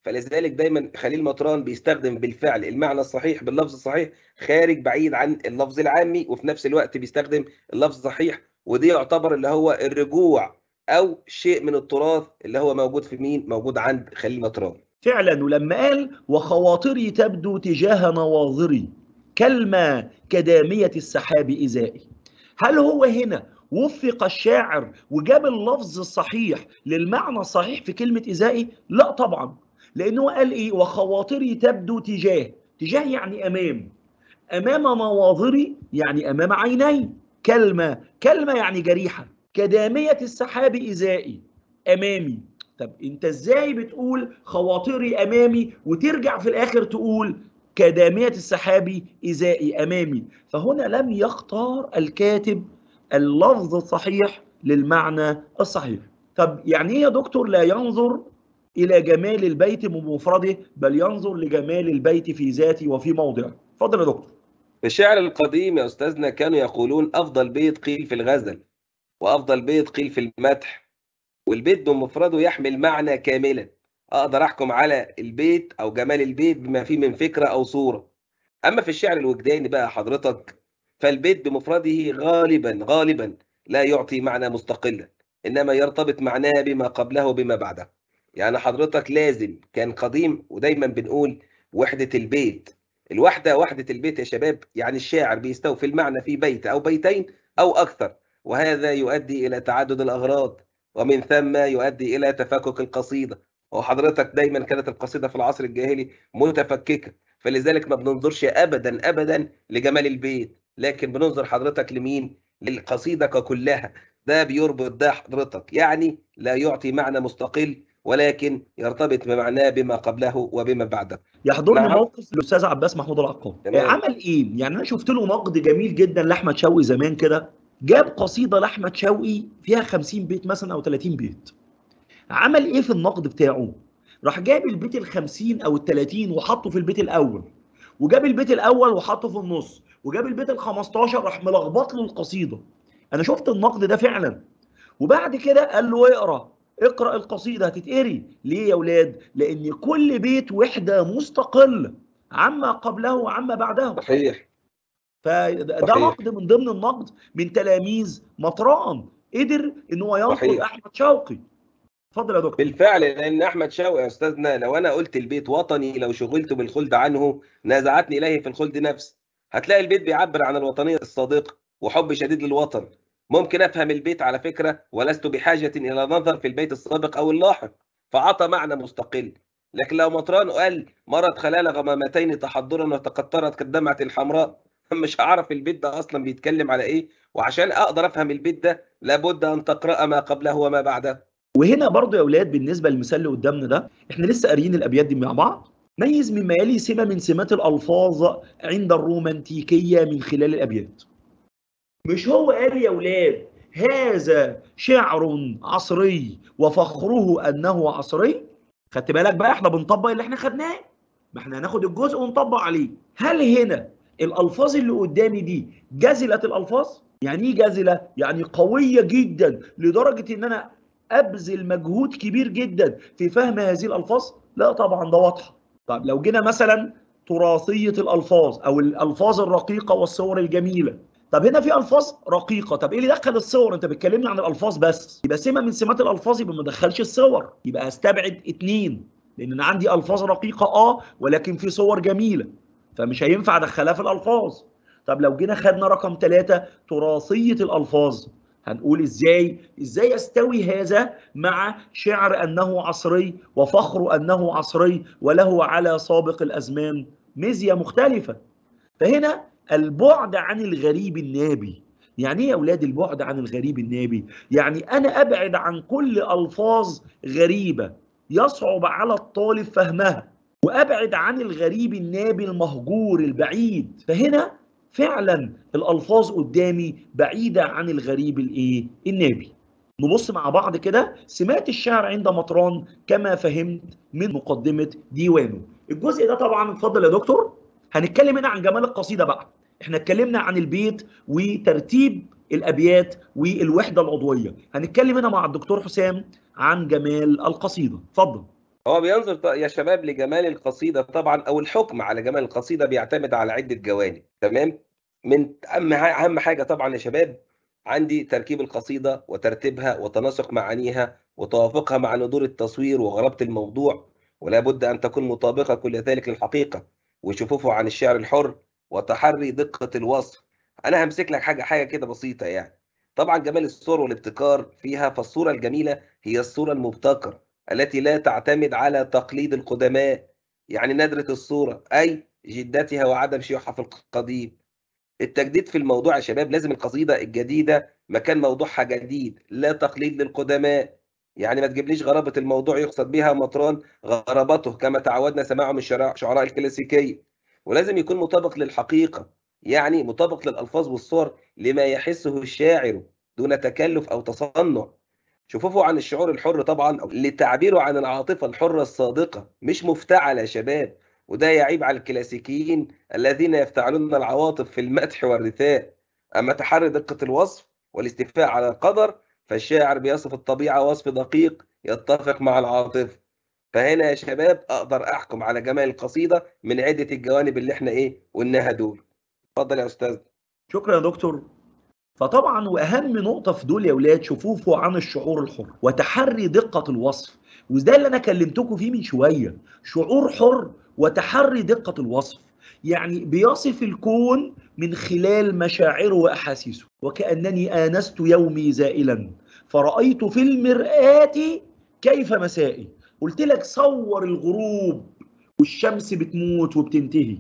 S2: فلذلك دايما خليل مطران بيستخدم بالفعل المعنى الصحيح باللفظ الصحيح خارج بعيد عن اللفظ العامي وفي نفس الوقت بيستخدم اللفظ الصحيح ودي يعتبر اللي هو الرجوع او شيء من التراث اللي هو موجود في مين موجود عند خليل مطران
S1: فعلا ولما قال وخواطري تبدو تجاه نواظري كلمة كدامية السحاب إزائي هل هو هنا وفق الشاعر وجاب اللفظ الصحيح للمعنى الصحيح في كلمة إزائي؟ لا طبعا لأنه قال إيه وخواطري تبدو تجاه تجاه يعني أمام أمام نواظري يعني أمام عيني كلمة كلمة يعني جريحة كدامية السحاب إزائي أمامي طب أنت إزاي بتقول خواطري أمامي وترجع في الآخر تقول كدامية السحاب إزائي أمامي فهنا لم يختار الكاتب اللفظ الصحيح للمعنى الصحيح طب يعني ايه يا دكتور لا ينظر الى جمال البيت بمفرده بل ينظر لجمال البيت في ذاته وفي موضعه اتفضل يا دكتور
S2: في الشعر القديم يا استاذنا كانوا يقولون افضل بيت قيل في الغزل وافضل بيت قيل في المدح والبيت بمفرده يحمل معنى كاملا اقدر احكم على البيت او جمال البيت بما فيه من فكره او صوره اما في الشعر الوجداني بقى حضرتك فالبيت بمفرده غالبا غالبا لا يعطي معنى مستقلا انما يرتبط معناه بما قبله وبما بعده يعني حضرتك لازم كان قديم ودايما بنقول وحده البيت الوحده وحده البيت يا شباب يعني الشاعر بيستوفي المعنى في بيت او بيتين او اكثر وهذا يؤدي الى تعدد الاغراض ومن ثم يؤدي الى تفكك القصيده وحضرتك دايما كانت القصيده في العصر الجاهلي متفككه فلذلك ما بننظرش ابدا ابدا لجمال البيت لكن بننظر حضرتك لمين للقصيده ككلها ده بيربط ده حضرتك يعني لا يعطي معنى مستقل ولكن يرتبط بمعناه بما قبله وبما بعده
S1: يحضرني
S2: نعم.
S1: موقف الاستاذ عباس محمود العقاد
S2: تمام.
S1: عمل ايه يعني انا شفت له نقد جميل جدا لاحمد شوقي زمان كده جاب قصيده لاحمد شوقي فيها 50 بيت مثلا او 30 بيت عمل ايه في النقد بتاعه راح جاب البيت ال 50 او ال 30 وحطه في البيت الاول وجاب البيت الاول وحطه في النص وجاب البيت ال 15 راح ملخبط له القصيده انا شفت النقد ده فعلا وبعد كده قال له اقرا اقرا القصيده هتتقري ليه يا ولاد لان كل بيت وحده مستقله عما قبله وعما بعده
S2: صحيح
S1: فده
S2: صحيح.
S1: نقد من ضمن النقد من تلاميذ مطران قدر ان هو ينقد
S2: صحيح.
S1: احمد شوقي اتفضل يا دكتور
S2: بالفعل لان احمد شوقي يا استاذنا لو انا قلت البيت وطني لو شغلت بالخلد عنه نازعتني اليه في الخلد نفس هتلاقي البيت بيعبر عن الوطنيه الصادقه وحب شديد للوطن ممكن افهم البيت على فكره ولست بحاجه الى نظر في البيت السابق او اللاحق فعطى معنى مستقل لكن لو مطران قال مرت خلال غمامتين تحضرا وتقطرت كالدمعه الحمراء مش هعرف البيت ده اصلا بيتكلم على ايه وعشان اقدر افهم البيت ده لابد ان تقرا ما قبله وما بعده
S1: وهنا برضو يا اولاد بالنسبه للمثال اللي قدامنا ده احنا لسه قاريين الابيات دي مع بعض ميز مما يلي سمه من سمات الالفاظ عند الرومانتيكيه من خلال الابيات مش هو قال يا اولاد هذا شعر عصري وفخره انه عصري خدت بالك بقى احنا بنطبق اللي احنا خدناه ما احنا هناخد الجزء ونطبق عليه هل هنا الالفاظ اللي قدامي دي جزلة الالفاظ يعني ايه جزلة يعني قوية جدا لدرجة ان انا ابذل مجهود كبير جدا في فهم هذه الالفاظ لا طبعا ده واضحه طب لو جينا مثلا تراثيه الالفاظ او الالفاظ الرقيقه والصور الجميله طب هنا في الفاظ رقيقه طب ايه اللي دخل الصور انت بتكلمني عن الالفاظ بس يبقى سمه من سمات الالفاظ يبقى ما دخلش الصور يبقى استبعد اتنين لان انا عندي الفاظ رقيقه اه ولكن في صور جميله فمش هينفع ادخلها في الالفاظ طب لو جينا خدنا رقم ثلاثة تراثيه الالفاظ هنقول ازاي ازاي يستوي هذا مع شعر انه عصري وفخر انه عصري وله على سابق الازمان ميزيا مختلفه فهنا البعد عن الغريب النابي يعني ايه يا اولاد البعد عن الغريب النابي يعني انا ابعد عن كل الفاظ غريبه يصعب على الطالب فهمها وابعد عن الغريب النابي المهجور البعيد فهنا فعلا الالفاظ قدامي بعيده عن الغريب الايه النابي نبص مع بعض كده سمات الشعر عند مطران كما فهمت من مقدمه ديوانه الجزء ده طبعا اتفضل يا دكتور هنتكلم هنا عن جمال القصيده بقى احنا اتكلمنا عن البيت وترتيب الابيات والوحده العضويه هنتكلم هنا مع الدكتور حسام عن جمال القصيده اتفضل
S2: هو بينظر ط- يا شباب لجمال القصيدة طبعا أو الحكم على جمال القصيدة بيعتمد على عدة جوانب تمام من أهم ح- أهم حاجة طبعا يا شباب عندي تركيب القصيدة وترتيبها وتناسق معانيها وتوافقها مع ندور التصوير وغرابة الموضوع ولا بد أن تكون مطابقة كل ذلك للحقيقة وشفوفه عن الشعر الحر وتحري دقة الوصف أنا همسك لك حاجة حاجة كده بسيطة يعني طبعا جمال الصور والابتكار فيها فالصورة الجميلة هي الصورة المبتكرة التي لا تعتمد على تقليد القدماء يعني نادرة الصورة أي جدتها وعدم شيوعها في القديم التجديد في الموضوع يا شباب لازم القصيدة الجديدة مكان موضوعها جديد لا تقليد للقدماء يعني ما تجيبليش غرابة الموضوع يقصد بها مطران غرابته كما تعودنا سماعه من الشعراء شعراء الكلاسيكية ولازم يكون مطابق للحقيقة يعني مطابق للألفاظ والصور لما يحسه الشاعر دون تكلف أو تصنع شوفوه عن الشعور الحر طبعا لتعبيره عن العاطفة الحرة الصادقة مش مفتعلة يا شباب وده يعيب على الكلاسيكيين الذين يفتعلون العواطف في المدح والرثاء أما تحري دقة الوصف والاستيفاء على القدر فالشاعر بيصف الطبيعة وصف دقيق يتفق مع العاطفة فهنا يا شباب أقدر أحكم على جمال القصيدة من عدة الجوانب اللي احنا إيه قلناها دول اتفضل يا أستاذ
S1: شكرا يا دكتور فطبعا واهم نقطه في دول يا اولاد شوفوه عن الشعور الحر وتحري دقه الوصف وده اللي انا كلمتكم فيه من شويه شعور حر وتحري دقه الوصف يعني بيصف الكون من خلال مشاعره واحاسيسه وكانني انست يومي زائلا فرايت في المراه كيف مسائي قلت لك صور الغروب والشمس بتموت وبتنتهي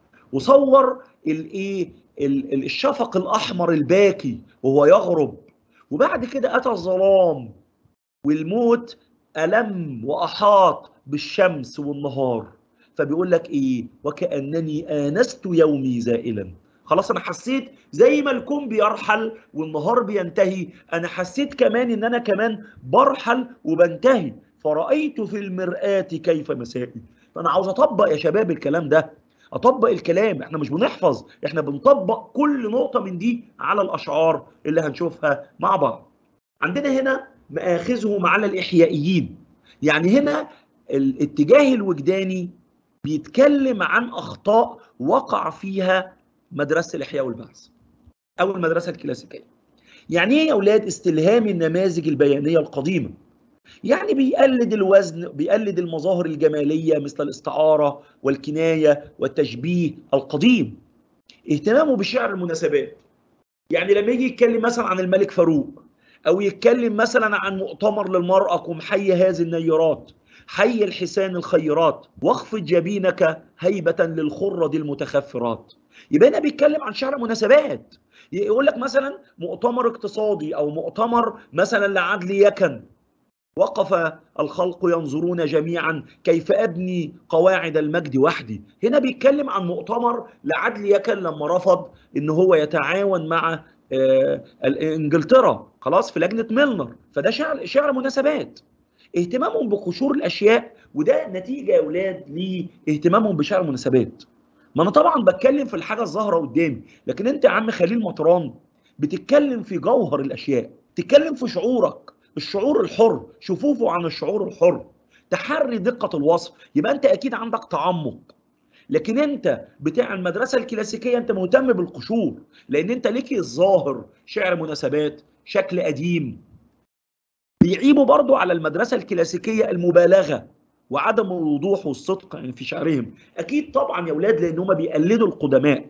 S1: وصور الايه ال- ال- الشفق الاحمر الباكي وهو يغرب وبعد كده اتى الظلام والموت الم واحاط بالشمس والنهار فبيقول لك ايه وكانني انست يومي زائلا خلاص انا حسيت زي ما الكون بيرحل والنهار بينتهي انا حسيت كمان ان انا كمان برحل وبنتهي فرايت في المراه كيف مسائي فانا عاوز اطبق يا شباب الكلام ده اطبق الكلام احنا مش بنحفظ احنا بنطبق كل نقطه من دي على الاشعار اللي هنشوفها مع بعض عندنا هنا مآخذهم على الاحيائيين يعني هنا الاتجاه الوجداني بيتكلم عن اخطاء وقع فيها مدرسه الاحياء والبحث او المدرسه الكلاسيكيه يعني ايه يا اولاد استلهام النماذج البيانيه القديمه يعني بيقلد الوزن بيقلد المظاهر الجمالية مثل الاستعارة والكناية والتشبيه القديم اهتمامه بشعر المناسبات يعني لما يجي يتكلم مثلا عن الملك فاروق أو يتكلم مثلا عن مؤتمر للمرأة قم حي هذه النيرات حي الحسان الخيرات واخفض جبينك هيبة للخرد المتخفرات يبقى هنا بيتكلم عن شعر مناسبات يقول لك مثلا مؤتمر اقتصادي أو مؤتمر مثلا لعدل يكن وقف الخلق ينظرون جميعا كيف ابني قواعد المجد وحدي هنا بيتكلم عن مؤتمر لعدل يكن لما رفض ان هو يتعاون مع آه انجلترا خلاص في لجنه ميلنر فده شعر شعر مناسبات اهتمامهم بقشور الاشياء وده نتيجه يا اولاد لاهتمامهم بشعر المناسبات ما انا طبعا بتكلم في الحاجه الظاهره قدامي لكن انت يا عم خليل مطران بتتكلم في جوهر الاشياء تتكلم في شعورك الشعور الحر شوفوه عن الشعور الحر تحري دقة الوصف يبقى انت اكيد عندك تعمق لكن انت بتاع المدرسة الكلاسيكية انت مهتم بالقشور لان انت ليك الظاهر شعر مناسبات شكل قديم بيعيبوا برضو على المدرسة الكلاسيكية المبالغة وعدم الوضوح والصدق يعني في شعرهم اكيد طبعا يا اولاد لان هم بيقلدوا القدماء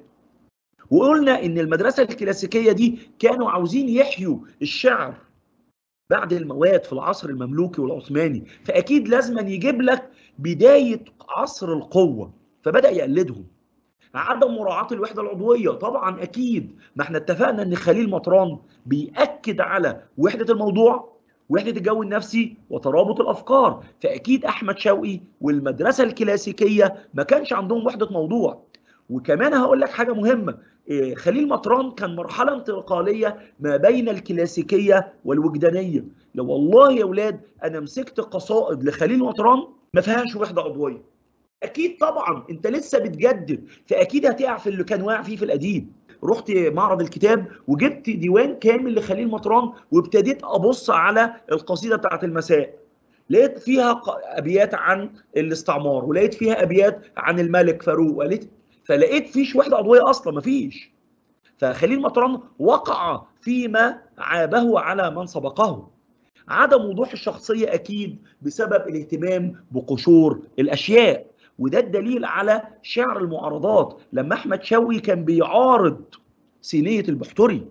S1: وقلنا ان المدرسة الكلاسيكية دي كانوا عاوزين يحيوا الشعر بعد المواد في العصر المملوكي والعثماني فاكيد لازم يجيب لك بدايه عصر القوه فبدا يقلدهم عدم مراعاه الوحده العضويه طبعا اكيد ما احنا اتفقنا ان خليل مطران بياكد على وحده الموضوع وحده الجو النفسي وترابط الافكار فاكيد احمد شوقي والمدرسه الكلاسيكيه ما كانش عندهم وحده موضوع وكمان هقول لك حاجه مهمه خليل مطران كان مرحلة انتقالية ما بين الكلاسيكية والوجدانية لو والله يا ولاد أنا مسكت قصائد لخليل مطران ما فيهاش وحدة عضوية أكيد طبعا أنت لسه بتجدد فأكيد هتقع في اللي كان واقع فيه في القديم رحت معرض الكتاب وجبت ديوان كامل لخليل مطران وابتديت أبص على القصيدة بتاعت المساء لقيت فيها ق- ابيات عن الاستعمار ولقيت فيها ابيات عن الملك فاروق ولقيت فلقيت فيش وحده عضويه اصلا مفيش فخليل مطران وقع فيما عابه على من سبقه عدم وضوح الشخصيه اكيد بسبب الاهتمام بقشور الاشياء وده الدليل على شعر المعارضات لما احمد شوقي كان بيعارض سينيه البحتري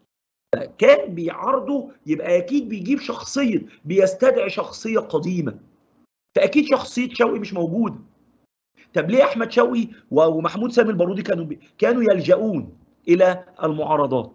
S1: كان بيعارضه يبقى اكيد بيجيب شخصيه بيستدعي شخصيه قديمه فاكيد شخصيه شوقي مش موجوده طب ليه احمد شوقي و- ومحمود سامي البارودي كانوا بي... كانوا يلجؤون الى المعارضات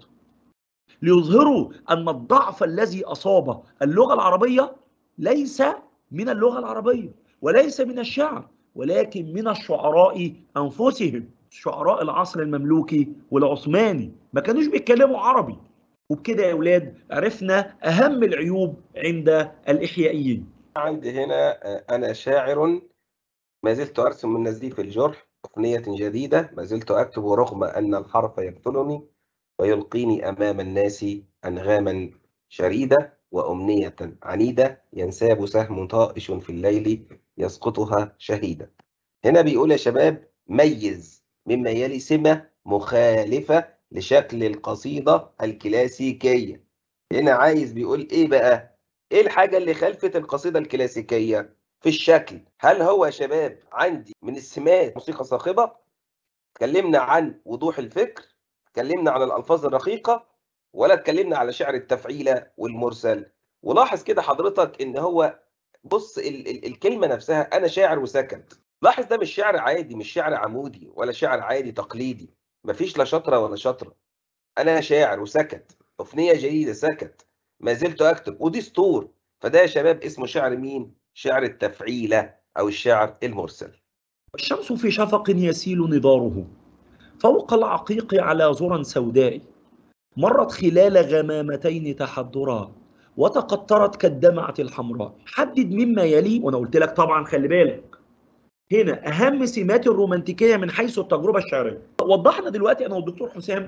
S1: ليظهروا ان الضعف الذي اصاب اللغه العربيه ليس من اللغه العربيه وليس من الشعر ولكن من الشعراء انفسهم شعراء العصر المملوكي والعثماني ما كانوش بيتكلموا عربي وبكده يا اولاد عرفنا اهم العيوب عند الاحيائيين
S2: عندي هنا آه، أنا شاعر ما زلت أرسم من نزيف الجرح أغنية جديدة ما زلت أكتب رغم أن الحرف يقتلني ويلقيني أمام الناس أنغاما شريدة وأمنية عنيدة ينساب سهم طائش في الليل يسقطها شهيدا هنا بيقول يا شباب ميز مما يلي سمة مخالفة لشكل القصيدة الكلاسيكية هنا عايز بيقول إيه بقى إيه الحاجة اللي خلفت القصيدة الكلاسيكية في الشكل هل هو يا شباب عندي من السمات موسيقى صاخبة اتكلمنا عن وضوح الفكر اتكلمنا عن الألفاظ الرقيقة ولا اتكلمنا على شعر التفعيلة والمرسل ولاحظ كده حضرتك ان هو بص ال ال الكلمة نفسها انا شاعر وسكت لاحظ ده مش شعر عادي مش شعر عمودي ولا شعر عادي تقليدي مفيش لا شطرة ولا شطرة انا شاعر وسكت أغنية جديدة سكت ما زلت أكتب ودي سطور فده يا شباب اسمه شعر مين؟ شعر التفعيلة أو الشعر المرسل
S1: الشمس في شفق يسيل نضاره فوق العقيق على ذرى سوداء مرت خلال غمامتين تحضرا وتقطرت كالدمعة الحمراء حدد مما يلي وانا قلت لك طبعا خلي بالك هنا اهم سمات الرومانتيكيه من حيث التجربه الشعريه وضحنا دلوقتي انا والدكتور حسام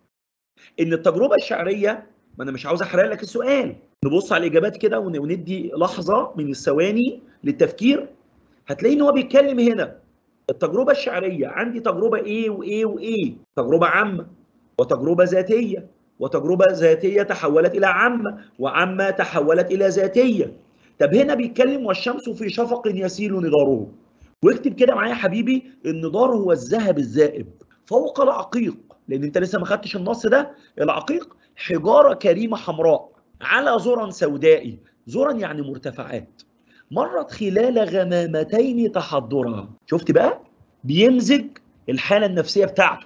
S1: ان التجربه الشعريه ما انا مش عاوز احرق لك السؤال نبص على الاجابات كده ون- وندي لحظه من الثواني للتفكير هتلاقي ان هو بيتكلم هنا التجربه الشعريه عندي تجربه ايه وايه وايه تجربه عامه وتجربه ذاتيه وتجربه ذاتيه تحولت الى عامه وعامه تحولت الى ذاتيه طب هنا بيتكلم والشمس في شفق يسيل نضاره واكتب كده معايا يا حبيبي النضار هو الذهب الذائب فوق العقيق لان انت لسه ما خدتش النص ده العقيق حجاره كريمه حمراء على ذرى سوداء ذرى يعني مرتفعات مرت خلال غمامتين تحضرها شفت بقى بيمزج الحاله النفسيه بتاعته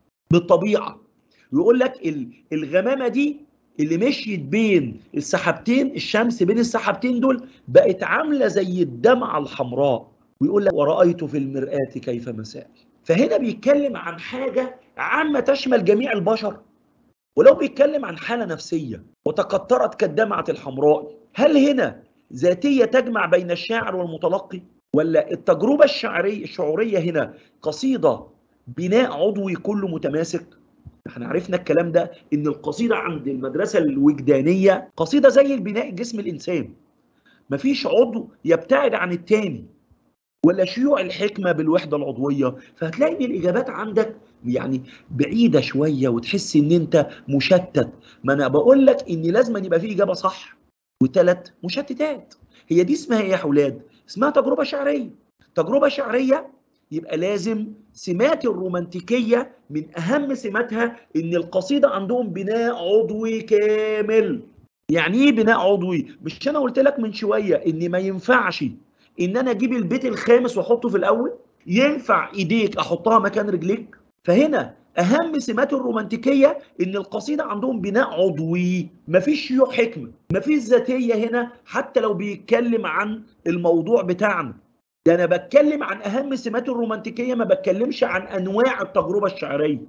S1: بالطبيعه ويقول لك ال- الغمامه دي اللي مشيت بين السحابتين الشمس بين السحابتين دول بقت عامله زي الدمعه الحمراء ويقول لك ورأيت في المرآة كيف مسائي فهنا بيتكلم عن حاجة عامة تشمل جميع البشر ولو بيتكلم عن حالة نفسية وتكترت كالدمعة الحمراء هل هنا ذاتية تجمع بين الشاعر والمتلقي ولا التجربة الشعرية الشعورية هنا قصيدة بناء عضوي كله متماسك احنا عرفنا الكلام ده ان القصيدة عند المدرسة الوجدانية قصيدة زي البناء جسم الانسان مفيش عضو يبتعد عن التاني ولا شيوع الحكمة بالوحدة العضوية فهتلاقي ان الاجابات عندك يعني بعيدة شوية وتحس ان انت مشتت ما انا بقول لك ان لازم أن يبقى في اجابة صح وثلاث مشتتات هي دي اسمها ايه يا اولاد اسمها تجربة شعرية تجربة شعرية يبقى لازم سمات الرومانتيكية من اهم سماتها ان القصيدة عندهم بناء عضوي كامل يعني ايه بناء عضوي مش انا قلت لك من شوية ان ما ينفعش ان انا اجيب البيت الخامس واحطه في الاول ينفع ايديك احطها مكان رجليك فهنا اهم سمات الرومانتيكيه ان القصيده عندهم بناء عضوي مفيش شيوع حكمه مفيش ذاتيه هنا حتى لو بيتكلم عن الموضوع بتاعنا ده انا بتكلم عن اهم سمات الرومانتيكيه ما بتكلمش عن انواع التجربه الشعريه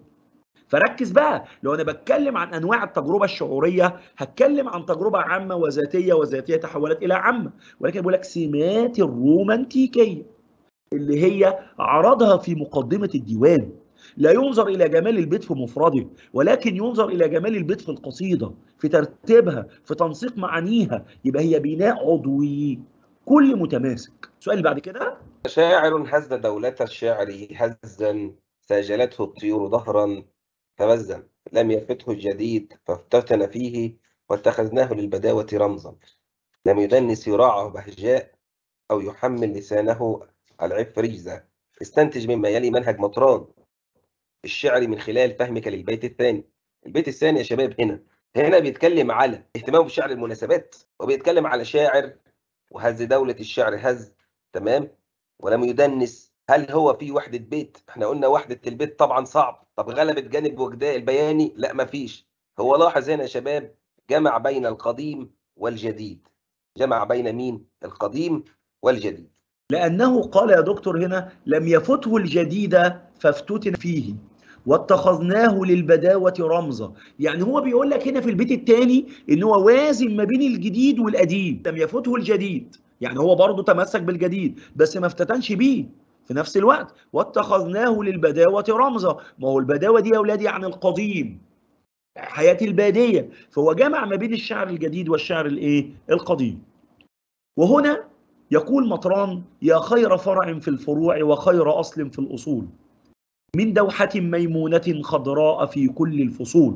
S1: فركز بقى لو انا بتكلم عن انواع التجربه الشعوريه هتكلم عن تجربه عامه وذاتيه وذاتيه تحولت الى عامه ولكن بقول لك سمات الرومانتيكيه اللي هي عرضها في مقدمه الديوان لا ينظر الى جمال البيت في مفرده ولكن ينظر الى جمال البيت في القصيده في ترتيبها في تنسيق معانيها يبقى هي بناء عضوي كل متماسك السؤال اللي بعد كده
S2: شاعر هز دولة الشعر هزا ساجلته الطيور ظهرا فبزا لم يفته الجديد فافتتن فيه واتخذناه للبداوة رمزا لم يدنس يراعه بهجاء أو يحمل لسانه العف رجزا استنتج مما يلي منهج مطران الشعر من خلال فهمك للبيت الثاني البيت الثاني يا شباب هنا هنا بيتكلم على اهتمامه بشعر المناسبات وبيتكلم على شاعر وهز دولة الشعر هز تمام ولم يدنس هل هو في وحدة بيت احنا قلنا وحدة البيت طبعا صعب طب غلبت جانب وجداء البياني لا مفيش هو لاحظ هنا يا شباب جمع بين القديم والجديد جمع بين مين القديم والجديد
S1: لأنه قال يا دكتور هنا لم يفته الجديد فافتتن فيه واتخذناه للبداوة رمزا يعني هو بيقول لك هنا في البيت الثاني ان هو وازن ما بين الجديد والقديم لم يفته الجديد يعني هو برضه تمسك بالجديد بس ما افتتنش بيه في نفس الوقت واتخذناه للبداوة رمزا ما هو البداوة دي يا أولادي عن القديم حياة البادية فهو جمع ما بين الشعر الجديد والشعر الايه القديم وهنا يقول مطران يا خير فرع في الفروع وخير أصل في الأصول من دوحة ميمونة خضراء في كل الفصول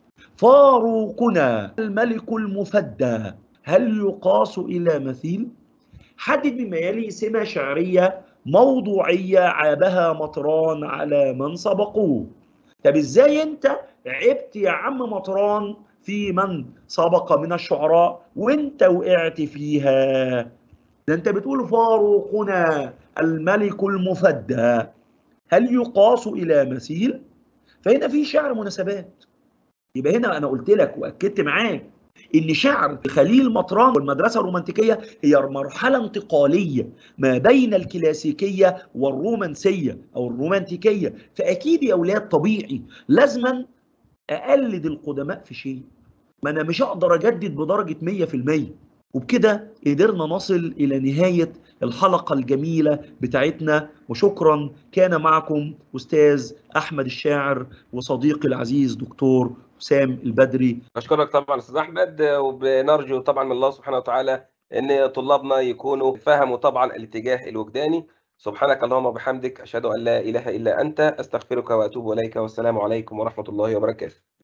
S1: فاروقنا الملك المفدى هل يقاس إلى مثيل؟ حدد بما يلي سمة شعرية موضوعية عابها مطران على من سبقوه طب ازاي انت عبت يا عم مطران في من سبق من الشعراء وانت وقعت فيها ده انت بتقول فاروقنا الملك المفدى هل يقاس الى مثيل فهنا في شعر مناسبات يبقى هنا انا قلت لك واكدت معاك ان شعر خليل مطران والمدرسه الرومانتيكيه هي مرحله انتقاليه ما بين الكلاسيكيه والرومانسيه او الرومانتيكيه فاكيد يا اولاد طبيعي لازما اقلد القدماء في شيء ما انا مش هقدر اجدد بدرجه 100% وبكده قدرنا نصل الى نهايه الحلقه الجميله بتاعتنا وشكرا كان معكم استاذ احمد الشاعر وصديقي العزيز دكتور حسام البدري
S2: أشكرك طبعا أستاذ أحمد وبنرجو طبعا من الله سبحانه وتعالى إن طلابنا يكونوا فهموا طبعا الاتجاه الوجداني سبحانك اللهم وبحمدك أشهد أن لا إله إلا أنت أستغفرك وأتوب إليك والسلام عليكم ورحمة الله وبركاته